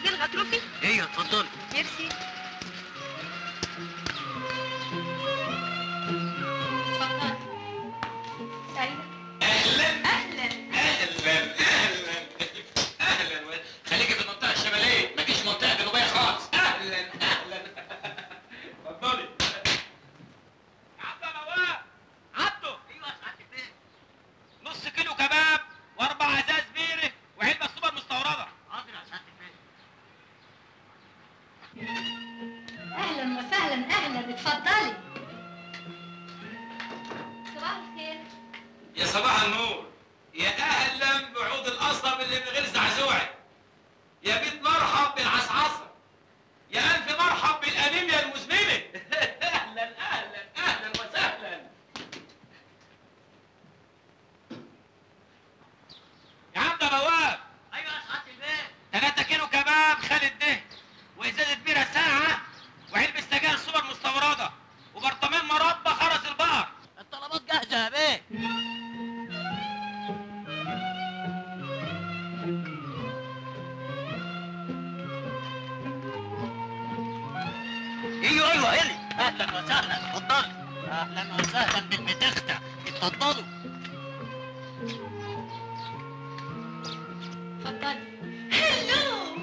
اتنين غطرفي ايوه اتفضلي ميرسي اتفضل سعيدة اهلا اهلا اهلا اهلا اهلا خليكي في المنطقه الشماليه مفيش منطقه جنوبيه خالص اهلا اهلا اتفضلي عبده نواف عبده ايوه سعاده البيت نص كيلو كباب واربع ازاز بيره وعلبه سوبر مستورده حاضر يا سعاده البيت اهلا وسهلا اهلا اتفضلي صباح الخير يا صباح النور يا اهلا بعود القصب اللي من غير زعزوعه يا بيت مرحب بالعصعصه يا الف مرحب بالانيميا المزمنه اهلا اهلا اهلا وسهلا يا عم ده بواب ايوه يا سعاده البيت 3 كيلو كباب خالد ده وازازه بيره ساعه وعلبه سجاير سوبر مستورده وبرطمان مربى خرس البقر الطلبات جاهزه يا بيه ايوه ايوه الي اهلا وسهلا اتفضلي اهلا وسهلا بالمتختة اتفضلوا اتفضلي هلو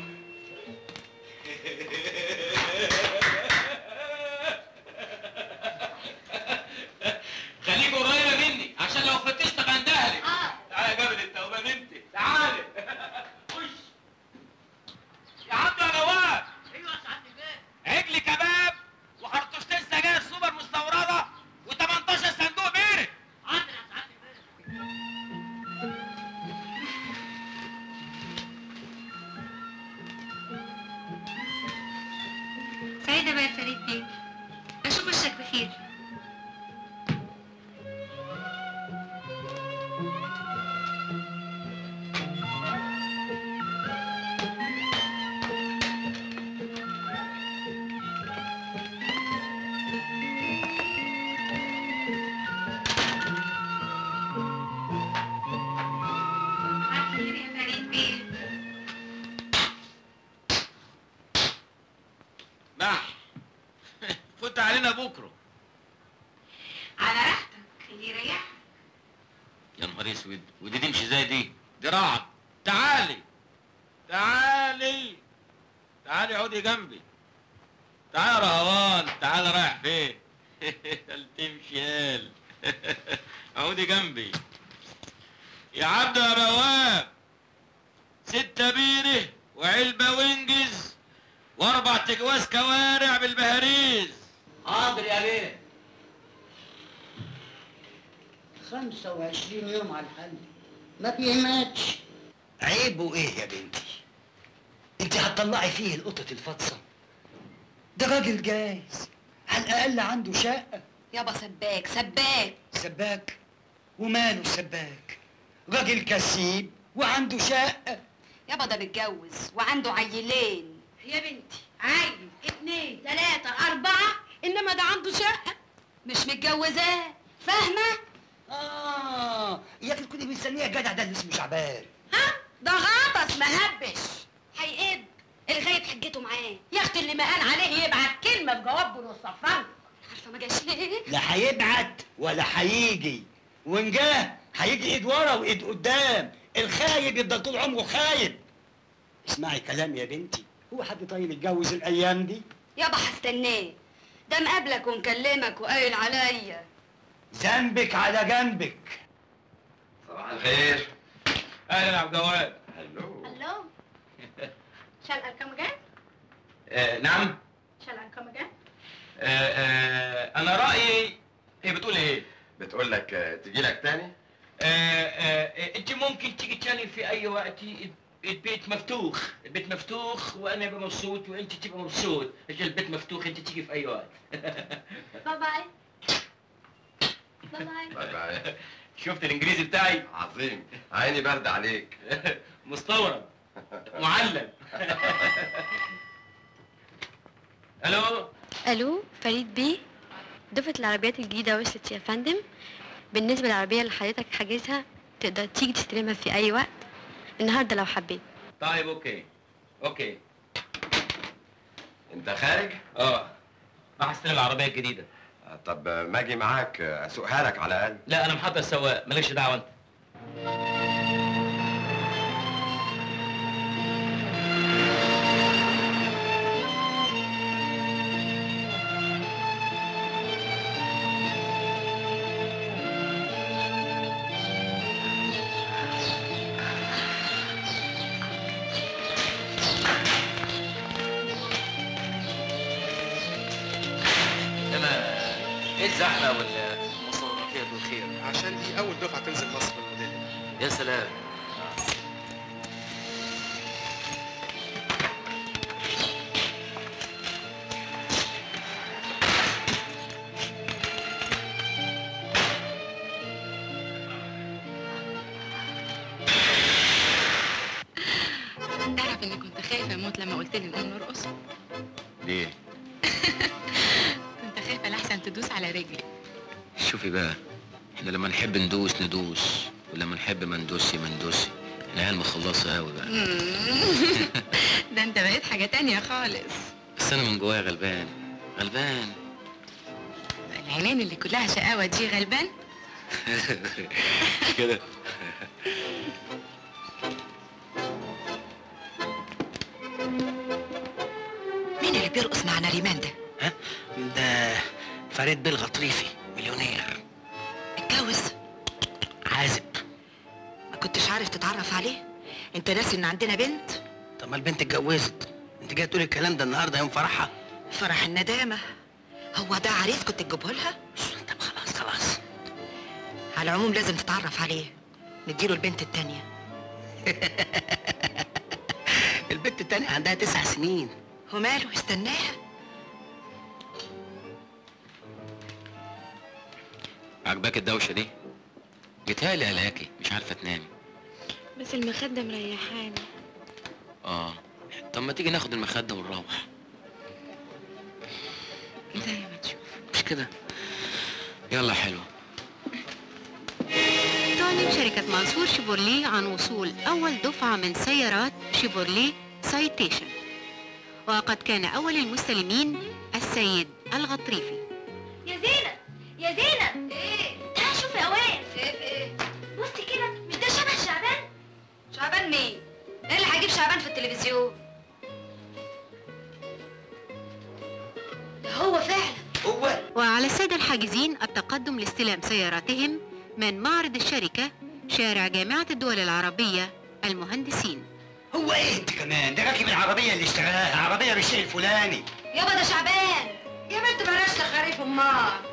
خليك قريبه مني عشان لو فتشتك هندهلك اه تعالى يا جبل التوبان انت تعالى خش يا عبد يا نواف ايوه يا سعاده البيت عجل كباب وخرطوشتين سجاير سوبر مستورده و18 صندوق بيرك حاضر يا سعاده البيت سعيدة بقى يا فريد بيه اشوف وشك بخير خير يا فريد بيه مح فوت علينا بكره على راحتك اللي يريحك يا نهار اسود ودي تمشي زي دي دي رعد تعالي تعالي تعالي عودي جنبي تعالي يا رهوان تعالي رايح فين قال تمشي قال عودي جنبي يا عبد يا بواب ستة بيره وعلبة وينجز واربع تجواز كوارع بالبهاريز حاضر يا بيه 25 يوم على الحل ما بيهمتش عيبه ايه يا بنتي انت هتطلعي فيه القطة الفطسة ده راجل جايز على الاقل عنده شقة يابا سباك سباك سباك وماله السباك راجل كسيب وعنده شقة يابا ده متجوز وعنده عيلين يا بنتي عيل اتنين تلاتة أربعة إنما ده عنده شقة مش متجوزاه فاهمة؟ اه يا اخي تكوني مستنيه الجدع ده اللي اسمه شعبان ها ده غطس مهبش هيقب الغايب حجته معاه يا أختي اللي ما قال عليه يبعت كلمة بجواب بنصفر عارفة ما جاش ليه؟ لا هيبعت ولا هيجي وان جه هيجي ايد ورا وايد قدام الخايب يفضل طول عمره خايب اسمعي كلام يا بنتي هو حد طيب يتجوز الايام دي يابا هستناه ده مقابلك ومكلمك وقايل عليا ذنبك على جنبك صباح الخير اهلا يا عبد الجواد هلو هلو Shall I come again? آه نعم Shall I come again? آه آه انا رايي هي بتقول ايه بتقول لك آه، تجي لك تاني آه آه انت ممكن تيجي تاني في اي وقت البيت مفتوح البيت مفتوح وانا ابقى مبسوط وانت تبقى مبسوط عشان البيت مفتوح انت تيجي في اي وقت باي باي باي باي باي باي شفت الانجليزي بتاعي عظيم عيني برد عليك مستورد معلم الو الو فريد بيه دفعة العربيات الجديدة وصلت يا فندم بالنسبة للعربية اللي حضرتك حاجزها تقدر تيجي تستلمها في أي وقت النهاردة لو حبيت طيب اوكي اوكي انت خارج؟ اه راح استلم العربيه الجديده آه، طب آه، ما اجي معاك آه، اسوقها لك على الاقل لا انا محضر السواق مالكش دعوه انت انما ايه الزحمه والمصورات والخير عشان دي اول دفعه تنزل مصر بالموديل ده يا سلام تعرف اني كنت خايفه اموت لما قلت لي نقوم نرقص ليه؟ كنت خايفه لحسن تدوس على رجلي شوفي بقى احنا لما نحب ندوس ندوس ولما نحب ما ندوسي ما ندوسي احنا عيال مخلصة قوي بقى ده انت بقيت حاجه تانية خالص بس انا من جوايا غلبان غلبان العينين اللي كلها شقاوه دي غلبان مش كده مين اللي بيرقص مع نريمان ده ده فريد بالغطريفي مليونير اتجوز عازب ما كنتش عارف تتعرف عليه انت ناسي ان عندنا بنت طب ما البنت اتجوزت انت جاي تقولي الكلام ده النهارده يوم فرحها فرح الندامه هو ده عريس كنت تجيبه لها طب خلاص خلاص على العموم لازم تتعرف عليه نديله البنت التانية البنت التانية عندها تسع سنين وماله استناها عجباك الدوشة دي جيتهالي قلقاكي مش عارفة تنامي بس المخدة مريحاني اه طب ما تيجي ناخد المخدة ونروح زي ما تشوف مش كده يلا حلو تعلن شركة منصور شيفورليه عن وصول أول دفعة من سيارات شيفورليه سايتيشن وقد كان أول المستلمين السيد الغطريفي يا زينب يا زينب ايه تعالي شوفي يا وائل ايه ايه بصي كده مش ده شبه شعبان شعبان مين ايه اللي هجيب شعبان في التلفزيون ده هو فعلا هو وعلى السادة الحاجزين التقدم لاستلام سياراتهم من معرض الشركة شارع جامعة الدول العربية المهندسين هو ايه انت كمان ده راكب العربيه اللي اشتراها عربيه بالشيء الفلاني يابا ده شعبان يا بنت بلاش تخاريف امال